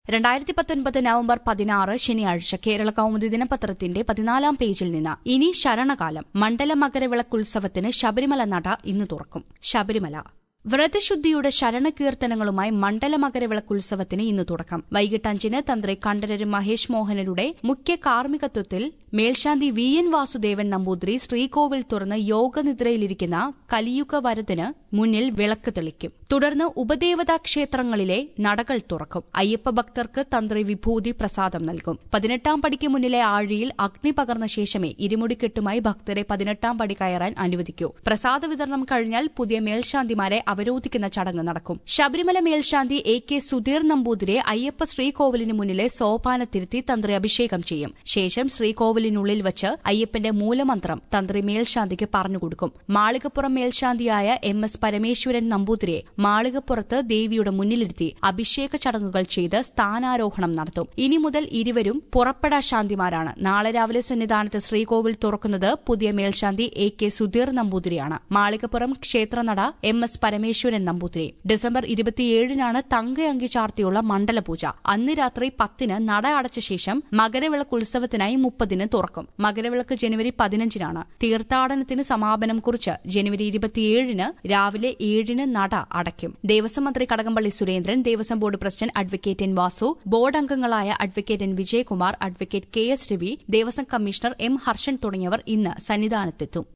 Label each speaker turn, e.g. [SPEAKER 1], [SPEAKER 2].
[SPEAKER 1] രണ്ടായിരത്തി പത്തൊൻപത് നവംബർ പതിനാറ് ശനിയാഴ്ച കേരള കൗമുദി ദിനപത്രത്തിന്റെ പതിനാലാം പേജിൽ നിന്ന് ഇനി ശരണകാലം മണ്ഡല മകരവിളക്കുത്സവത്തിന് ശബരിമല നട ഇന്ന് തുറക്കും ശബരിമല വ്രതശുദ്ധിയുടെ ശരണകീർത്തനങ്ങളുമായി മണ്ഡല മകരവിളക്കുത്സവത്തിന് ഇന്ന് തുടക്കം വൈകിട്ട് അഞ്ചിന് തന്ത്രി കണ്ഠരര് മഹേഷ് മോഹനരുടെ മുഖ്യ കാർമ്മികത്വത്തിൽ മേൽശാന്തി വി എൻ വാസുദേവൻ നമ്പൂതിരി ശ്രീകോവിൽ തുറന്ന് യോഗനിദ്രയിലിരിക്കുന്ന കലിയുഗ വരത്തിന് മുന്നിൽ വിളക്ക് തെളിക്കും തുടർന്ന് ഉപദേവതാ ക്ഷേത്രങ്ങളിലെ നടകൾ തുറക്കും അയ്യപ്പ ഭക്തർക്ക് തന്ത്രി വിഭൂതി പ്രസാദം നൽകും പതിനെട്ടാം പടിക്ക് മുന്നിലെ ആഴിയിൽ അഗ്നി പകർന്ന ശേഷമേ ഇരുമുടിക്കെട്ടുമായി ഭക്തരെ പതിനെട്ടാം പടി കയറാൻ അനുവദിക്കൂ പ്രസാദ വിതരണം കഴിഞ്ഞാൽ പുതിയ മേൽശാന്തിമാരെ അവരോധിക്കുന്ന ചടങ്ങ് നടക്കും ശബരിമല മേൽശാന്തി എ കെ സുധീർ നമ്പൂതിരെ അയ്യപ്പ ശ്രീകോവിലിന് മുന്നിലെ സോപാനത്തിരുത്തി തന്ത്രി അഭിഷേകം ചെയ്യും ശേഷം ശ്രീകോവിലിനുള്ളിൽ വച്ച് അയ്യപ്പന്റെ മൂലമന്ത്രം തന്ത്രി മേൽശാന്തിക്ക് പറഞ്ഞുകൊടുക്കും മാളികപ്പുറം മേൽശാന്തിയായ എം എസ് പരമേശ്വരൻ നമ്പൂതിരിയെ മാളികപ്പുറത്ത് ദേവിയുടെ മുന്നിലിരുത്തി അഭിഷേക ചടങ്ങുകൾ ചെയ്ത് സ്ഥാനാരോഹണം നടത്തും ഇനി മുതൽ ഇരുവരും പുറപ്പെടാ ശാന്തിമാരാണ് നാളെ രാവിലെ സന്നിധാനത്ത് ശ്രീകോവിൽ തുറക്കുന്നത് പുതിയ മേൽശാന്തി എ കെ സുധീർ നമ്പൂതിരിയാണ് മാളികപ്പുറം ക്ഷേത്രനട M S Parameswaran Namboothiri December ഇരുപത്തിയേഴിനാണ് തങ്കയങ്കി ചാർത്തിയുള്ള മണ്ഡലപൂജ അന്ന് രാത്രി പത്തിന് നട അടച്ച ശേഷം മകരവിളക്ക് ഉത്സവത്തിനായി മുപ്പതിന് തുറക്കും മകരവിളക്ക് ജനുവരി പതിനഞ്ചിനാണ് തീർത്ഥാടനത്തിന് സമാപനം കുറിച്ച് ജനുവരി ഇരുപത്തിയേഴിന് രാവിലെ ഏഴിന് നട അടയ്ക്കും ദേവസ്വം മന്ത്രി Kadakampally Surendran Devaswom board president advocate N Vasu board അംഗങ്ങളായ advocate N Vijayakumar advocate K S Ravi Devaswom commissioner M Harshan തുടങ്ങിയവർ ഇന്ന് സന്നിധാനത്തെത്തും